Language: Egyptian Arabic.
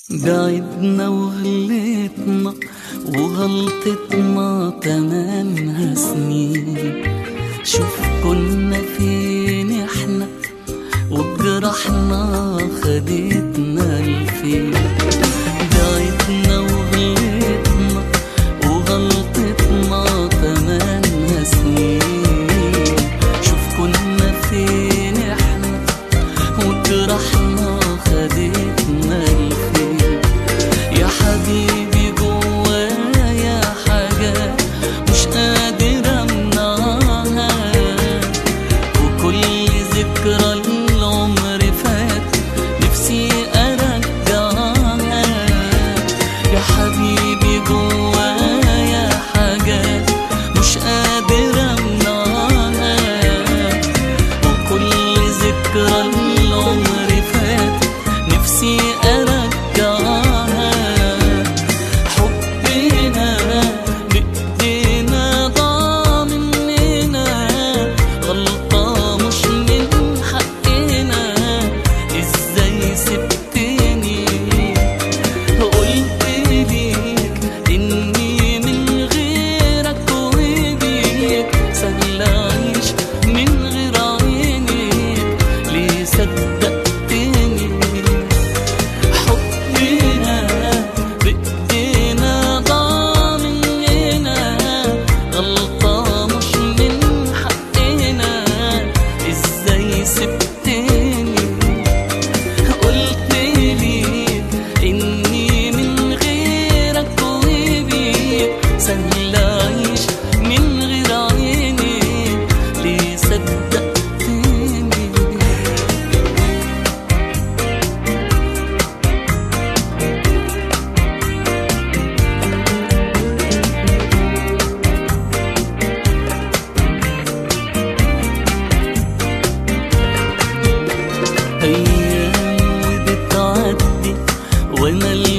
بعدنا وغلطنا وغلطتنا تمامها سنين شوف كنا فين احنا وجرحنا خدتنا لفين بعدنا وغلطنا وغلطتنا تمامها سنين شوف كنا فين احنا وجرحنا خدتنا لفين يا حبيبي جوايا حاجات مش قادر امنعها وكل ذكرى العمر فات نفسي ارجعها يا حبيبي جوايا حاجات مش قادر امنعها وكل ذكرى العمر فات نفسي ارجعها حبنا بايدينا ضاع مننا غلطة مش من حقنا ازاي سبتني قلت ليك اني من غيرك وبيك سهل اعيش من غير عينيك ليه صدقتني حبنا بايدينا ضاع مننا غلطة مش من حقنا ازاي سبتني قلت لي اني من غيرك وبيك سهل اعيش من غير عينيك ليه صدقتني ايام بتعدي وانا اللي